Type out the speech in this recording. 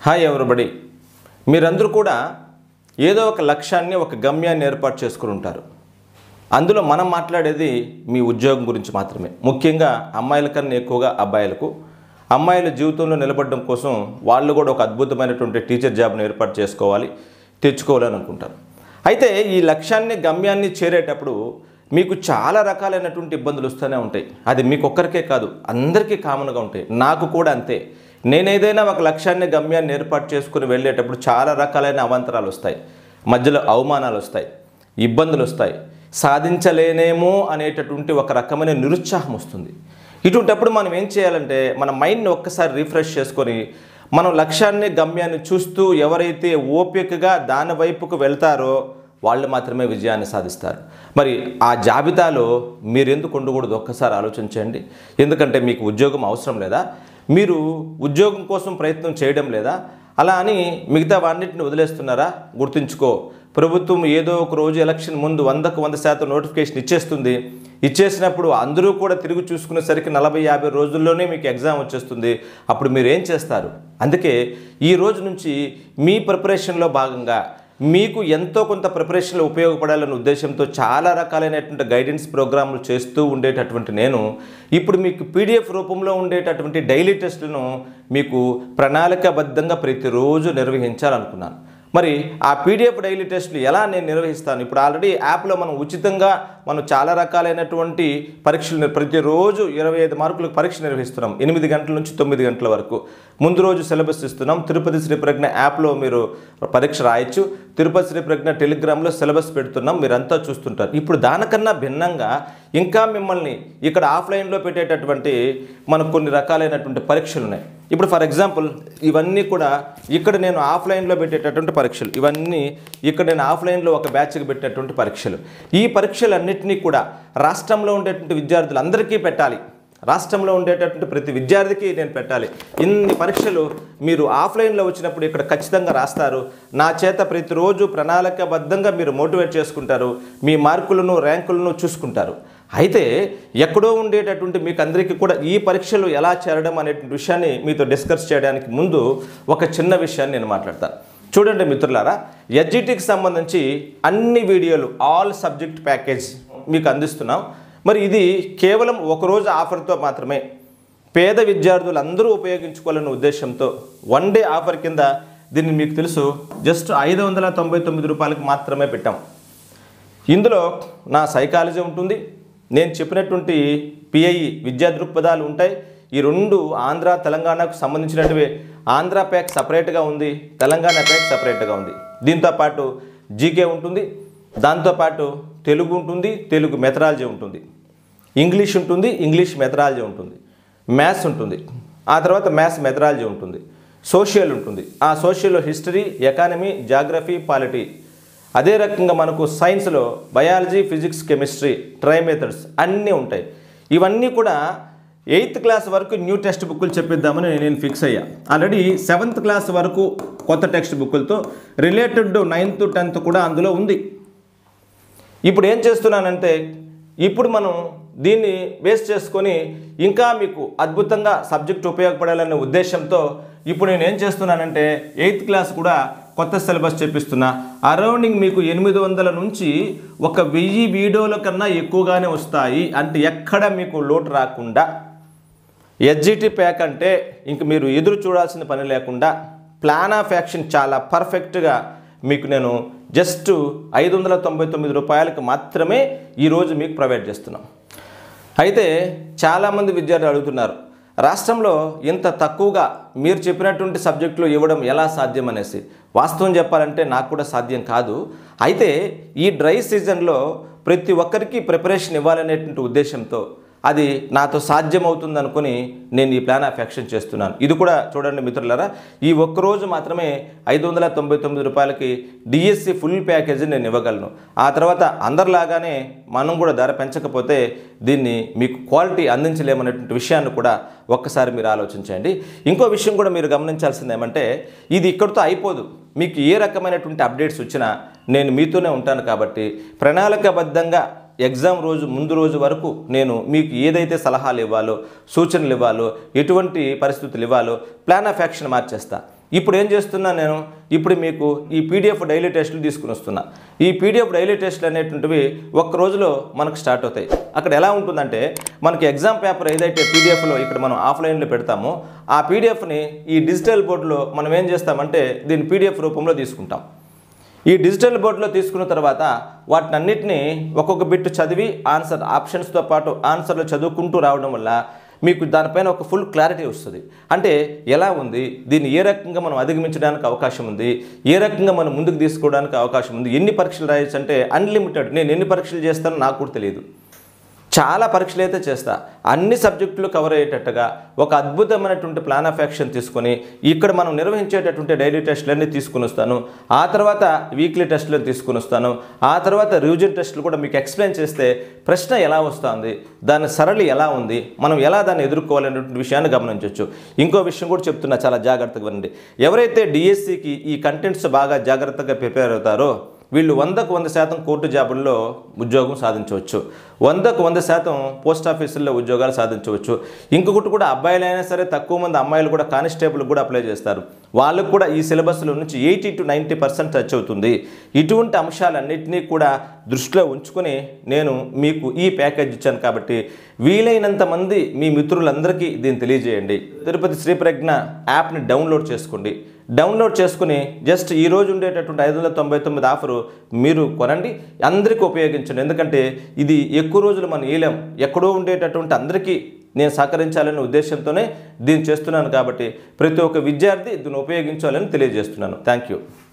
hi everybody మీరందరూ కూడా ఏదో ఒక లక్ష్యాన్ని ఒక గమ్యాన్ని ఏర్పాటు చేసుకుని ఉంటారు అందులో మనం మాట్లాడేది మీ ఉద్యోగం గురించి మాత్రమే ముఖ్యంగా అమ్మాయిల కన్నా ఎక్కువగా అబ్బాయిలకు అమ్మాయిల జీవితంలో నిలబడడం కోసం వాళ్ళు కూడా ఒక అద్భుతమైనటువంటి టీచర్ జాబ్ను ఏర్పాటు చేసుకోవాలి తెచ్చుకోవాలని అనుకుంటారు అయితే ఈ లక్ష్యాన్ని గమ్యాన్ని చేరేటప్పుడు మీకు చాలా రకాలైనటువంటి ఇబ్బందులు వస్తూనే ఉంటాయి అది మీకు ఒక్కరికే కాదు అందరికీ కామన్గా ఉంటాయి నాకు కూడా అంతే నేను ఏదైనా ఒక లక్ష్యాన్ని గమ్యాన్ని ఏర్పాటు చేసుకుని వెళ్ళేటప్పుడు చాలా రకాలైన అవాంతరాలు వస్తాయి మధ్యలో అవమానాలు వస్తాయి ఇబ్బందులు వస్తాయి సాధించలేనేమో అనేటటువంటి ఒక రకమైన నిరుత్సాహం వస్తుంది ఇటువంటప్పుడు మనం ఏం చేయాలంటే మన మైండ్ని ఒక్కసారి రిఫ్రెష్ చేసుకొని మనం లక్ష్యాన్ని గమ్యాన్ని చూస్తూ ఎవరైతే ఓపికగా దాని వైపుకు వెళ్తారో వాళ్ళు మాత్రమే విజయాన్ని సాధిస్తారు మరి ఆ జాబితాలో మీరు ఎందుకు ఉండకూడదు ఒక్కసారి ఆలోచించండి ఎందుకంటే మీకు ఉద్యోగం అవసరం లేదా మీరు ఉద్యోగం కోసం ప్రయత్నం చేయడం లేదా అలా అని మిగతా వాన్నిటిని వదిలేస్తున్నారా గుర్తుంచుకో ప్రభుత్వం ఏదో ఒక రోజు ఎలక్షన్ ముందు వందకు వంద శాతం నోటిఫికేషన్ ఇచ్చేస్తుంది ఇచ్చేసినప్పుడు అందరూ కూడా తిరిగి చూసుకునేసరికి నలభై యాభై రోజుల్లోనే మీకు ఎగ్జామ్ వచ్చేస్తుంది అప్పుడు మీరు ఏం చేస్తారు అందుకే ఈ రోజు నుంచి మీ ప్రిపరేషన్లో భాగంగా మీకు ఎంతో కొంత ప్రిపరేషన్లో ఉపయోగపడాలనే ఉద్దేశంతో చాలా రకాలైనటువంటి గైడెన్స్ ప్రోగ్రాంలు చేస్తూ ఉండేటటువంటి నేను ఇప్పుడు మీకు పీడిఎఫ్ రూపంలో ఉండేటటువంటి డైలీ టెస్టులను మీకు ప్రణాళికాబద్ధంగా ప్రతిరోజు నిర్వహించాలనుకున్నాను మరి ఆ పీడిఎఫ్ డైలీ టెస్టులు ఎలా నేను నిర్వహిస్తాను ఇప్పుడు ఆల్రెడీ యాప్లో మనం ఉచితంగా మనం చాలా రకాలైనటువంటి పరీక్షలు నిర్- ప్రతిరోజు ఇరవై ఐదు మార్కులకు పరీక్ష నిర్వహిస్తున్నాం ఎనిమిది గంటల నుంచి తొమ్మిది గంటల వరకు ముందు రోజు సిలబస్ ఇస్తున్నాం తిరుపతి శ్రీ ప్రజ్ఞ యాప్లో మీరు పరీక్ష రాయొచ్చు తిరుపతి శ్రీ ప్రజ్ఞ టెలిగ్రామ్లో సిలబస్ పెడుతున్నాం మీరంతా చూస్తుంటారు ఇప్పుడు దానికన్నా భిన్నంగా ఇంకా మిమ్మల్ని ఇక్కడ ఆఫ్లైన్లో పెట్టేటటువంటి మనకు కొన్ని రకాలైనటువంటి పరీక్షలు ఉన్నాయి ఇప్పుడు ఫర్ ఎగ్జాంపుల్ ఇవన్నీ కూడా ఇక్కడ నేను ఆఫ్లైన్లో పెట్టేటటువంటి పరీక్షలు ఇవన్నీ ఇక్కడ నేను ఆఫ్లైన్లో ఒక బ్యాచ్కి పెట్టేటువంటి పరీక్షలు ఈ పరీక్షలన్నింటినీ కూడా రాష్ట్రంలో ఉండేటువంటి విద్యార్థులందరికీ పెట్టాలి రాష్ట్రంలో ఉండేటటువంటి ప్రతి విద్యార్థికి నేను పెట్టాలి ఇన్ని పరీక్షలు మీరు ఆఫ్లైన్లో వచ్చినప్పుడు ఇక్కడ ఖచ్చితంగా రాస్తారు నా చేత ప్రతిరోజు ప్రణాళికాబద్ధంగా మీరు మోటివేట్ చేసుకుంటారు మీ మార్కులను ర్యాంకులను చూసుకుంటారు అయితే ఎక్కడో ఉండేటటువంటి మీకు అందరికీ కూడా ఈ పరీక్షలు ఎలా చేరడం అనేటువంటి విషయాన్ని మీతో డిస్కస్ చేయడానికి ముందు ఒక చిన్న విషయాన్ని నేను మాట్లాడతాను చూడండి మిత్రులారా ఎడ్జిటికి సంబంధించి అన్ని వీడియోలు ఆల్ సబ్జెక్ట్ ప్యాకేజ్ మీకు అందిస్తున్నాం మరి ఇది కేవలం ఒకరోజు ఆఫర్తో మాత్రమే పేద విద్యార్థులు అందరూ ఉపయోగించుకోవాలనే ఉద్దేశంతో వన్ డే ఆఫర్ కింద దీన్ని మీకు తెలుసు జస్ట్ ఐదు వందల తొంభై తొమ్మిది రూపాయలకు మాత్రమే పెట్టాం ఇందులో నా సైకాలజీ ఉంటుంది నేను చెప్పినటువంటి పిఐ విద్యా దృక్పథాలు ఉంటాయి ఈ రెండు ఆంధ్ర తెలంగాణకు సంబంధించినటివి ఆంధ్ర ప్యాక్ సపరేట్గా ఉంది తెలంగాణ ప్యాక్ సపరేట్గా ఉంది దీంతో పాటు జీకే ఉంటుంది దాంతోపాటు తెలుగు ఉంటుంది తెలుగు మెథరాలజీ ఉంటుంది ఇంగ్లీష్ ఉంటుంది ఇంగ్లీష్ మెథరాలజీ ఉంటుంది మ్యాథ్స్ ఉంటుంది ఆ తర్వాత మ్యాథ్స్ మెథరాలజీ ఉంటుంది సోషల్ ఉంటుంది ఆ సోషల్లో హిస్టరీ ఎకానమీ జాగ్రఫీ పాలిటీ అదే రకంగా మనకు సైన్స్లో biology physics chemistry try methods అన్నీ ఉంటాయి ఇవన్నీ కూడా ఎయిత్ క్లాస్ వరకు న్యూ టెక్స్ట్ బుక్లు చెప్పిద్దామని నేను ఫిక్స్ అయ్యా ఆల్రెడీ సెవెంత్ క్లాస్ వరకు కొత్త టెక్స్ట్ బుక్లతో రిలేటెడ్ నైన్త్ టెన్త్ కూడా అందులో ఉంది ఇప్పుడు ఏం చేస్తున్నానంటే ఇప్పుడు మనం దీన్ని బేస్ చేసుకొని ఇంకా మీకు అద్భుతంగా సబ్జెక్ట్ ఉపయోగపడాలనే ఉద్దేశంతో ఇప్పుడు నేను ఏం చేస్తున్నానంటే ఎయిత్ క్లాస్ కూడా కొత్త సిలబస్ చెప్పిస్తున్నా అరౌండింగ్ మీకు ఎనిమిది వందల నుంచి ఒక వెయ్యి వీడియోల కన్నా ఎక్కువగానే వస్తాయి అంటే ఎక్కడ మీకు లోటు రాకుండా ఎస్జిటి ప్యాక్ అంటే ఇంక మీరు ఎదురు చూడాల్సిన పని లేకుండా ప్లాన్ ఆఫ్ యాక్షన్ చాలా పర్ఫెక్ట్గా మీకు నేను జస్ట్ ఐదు వందల తొంభై తొమ్మిది రూపాయలకు మాత్రమే ఈరోజు మీకు ప్రొవైడ్ చేస్తున్నాం అయితే చాలామంది విద్యార్థులు అడుగుతున్నారు రాష్ట్రంలో ఇంత తక్కువగా మీరు చెప్పినటువంటి సబ్జెక్టులు ఇవ్వడం ఎలా సాధ్యం అనేసి వాస్తవం చెప్పాలంటే నాకు కూడా సాధ్యం కాదు అయితే ఈ డ్రై సీజన్లో ప్రతి ఒక్కరికి ప్రిపరేషన్ ఇవ్వాలనేటువంటి ఉద్దేశంతో అది నాతో సాధ్యమవుతుంది అనుకుని నేను ఈ ప్లాన్ ఆఫ్ యాక్షన్ చేస్తున్నాను ఇది కూడా చూడండి మిత్రులారా ఈ ఒక్కరోజు మాత్రమే ఐదు వందల తొంభై తొమ్మిది రూపాయలకి డిఎస్సి ఫుల్ ప్యాకేజీ నేను ఇవ్వగలను ఆ తర్వాత అందరిలాగానే మనం కూడా ధర పెంచకపోతే దీన్ని మీకు క్వాలిటీ అందించలేమనేటువంటి విషయాన్ని కూడా ఒక్కసారి మీరు ఆలోచించండి ఇంకో విషయం కూడా మీరు గమనించాల్సింది ఏమంటే ఇది ఇక్కడితో అయిపోదు మీకు ఏ రకమైనటువంటి అప్డేట్స్ వచ్చినా నేను మీతోనే ఉంటాను కాబట్టి ప్రణాళికాబద్ధంగా ఎగ్జామ్ రోజు ముందు రోజు వరకు నేను మీకు ఏదైతే సలహాలు ఇవ్వాలో సూచనలు ఇవ్వాలో ఎటువంటి పరిస్థితులు ఇవ్వాలో ప్లాన్ ఆఫ్ యాక్షన్ మార్చేస్తా ఇప్పుడు ఏం చేస్తున్నా నేను ఇప్పుడు మీకు ఈ పీడిఎఫ్ డైలీ టెస్టులు తీసుకుని వస్తున్నా ఈ పీడిఎఫ్ డైలీ టెస్టులు అనేటువంటివి ఒక్క రోజులో మనకు స్టార్ట్ అవుతాయి అక్కడ ఎలా ఉంటుందంటే మనకి ఎగ్జామ్ పేపర్ ఏదైతే పీడిఎఫ్లో ఇక్కడ మనం ఆఫ్లైన్లో పెడతామో ఆ పీడిఎఫ్ని ఈ డిజిటల్ బోర్డులో మనం ఏం చేస్తామంటే దీన్ని పీడిఎఫ్ రూపంలో తీసుకుంటాం ఈ డిజిటల్ బోర్డులో తీసుకున్న తర్వాత వాటిని అన్నిటినీ ఒక్కొక్క బిట్ చదివి ఆన్సర్ ఆప్షన్స్తో పాటు ఆన్సర్లు చదువుకుంటూ రావడం వల్ల మీకు దానిపైన ఒక ఫుల్ క్లారిటీ వస్తుంది అంటే ఎలా ఉంది దీన్ని ఏ రకంగా మనం అధిగమించడానికి అవకాశం ఉంది ఏ రకంగా మనం ముందుకు తీసుకోవడానికి అవకాశం ఉంది ఎన్ని పరీక్షలు రాయొచ్చు అంటే అన్లిమిటెడ్ నేను ఎన్ని పరీక్షలు చేస్తానో నాకు కూడా తెలియదు చాలా పరీక్షలు అయితే చేస్తా అన్ని సబ్జెక్టులు కవర్ అయ్యేటట్టుగా ఒక అద్భుతమైనటువంటి ప్లాన్ ఆఫ్ యాక్షన్ తీసుకొని ఇక్కడ మనం నిర్వహించేటటువంటి డైలీ టెస్టులన్నీ తీసుకుని వస్తాను ఆ తర్వాత వీక్లీ టెస్టులను తీసుకుని వస్తాను ఆ తర్వాత రివిజన్ టెస్టులు కూడా మీకు ఎక్స్ప్లెయిన్ చేస్తే ప్రశ్న ఎలా వస్తుంది దాని సరళి ఎలా ఉంది మనం ఎలా దాన్ని ఎదుర్కోవాలనేటువంటి విషయాన్ని గమనించవచ్చు ఇంకో విషయం కూడా చెప్తున్నా చాలా జాగ్రత్తగా వినండి ఎవరైతే డిఎస్సికి ఈ కంటెంట్స్ బాగా జాగ్రత్తగా ప్రిపేర్ అవుతారో వీళ్ళు వందకు వంద శాతం కోర్టు జాబుల్లో ఉద్యోగం సాధించవచ్చు వందకు వంద శాతం పోస్ట్ ఆఫీసుల్లో ఉద్యోగాలు సాధించవచ్చు ఇంకొకటి కూడా అబ్బాయిలైనా సరే తక్కువ మంది అమ్మాయిలు కూడా కానిస్టేబుల్ కూడా అప్లై చేస్తారు వాళ్ళకు కూడా ఈ సిలబస్లో నుంచి eighty to ninety percent touch అవుతుంది ఇటువంటి అంశాలన్నింటినీ కూడా దృష్టిలో ఉంచుకొని నేను మీకు ఈ ప్యాకేజ్ ఇచ్చాను కాబట్టి వీలైనంత మంది మీ మిత్రులందరికీ దీన్ని తెలియజేయండి తిరుపతి శ్రీ ప్రజ్ఞ యాప్ని డౌన్లోడ్ చేసుకోండి డౌన్లోడ్ చేసుకుని జస్ట్ ఈ రోజు ఉండేటటువంటి ఐదు వందల తొంభై తొమ్మిది ఆఫరు మీరు కొనండి అందరికీ ఉపయోగించండి ఎందుకంటే ఇది ఎక్కువ రోజులు మనం వేయలేం ఎక్కడో ఉండేటటువంటి అందరికీ నేను సహకరించాలనే ఉద్దేశంతోనే దీన్ని చేస్తున్నాను కాబట్టి ప్రతి ఒక్క విద్యార్థి దీన్ని ఉపయోగించాలని తెలియజేస్తున్నాను థ్యాంక్ యూ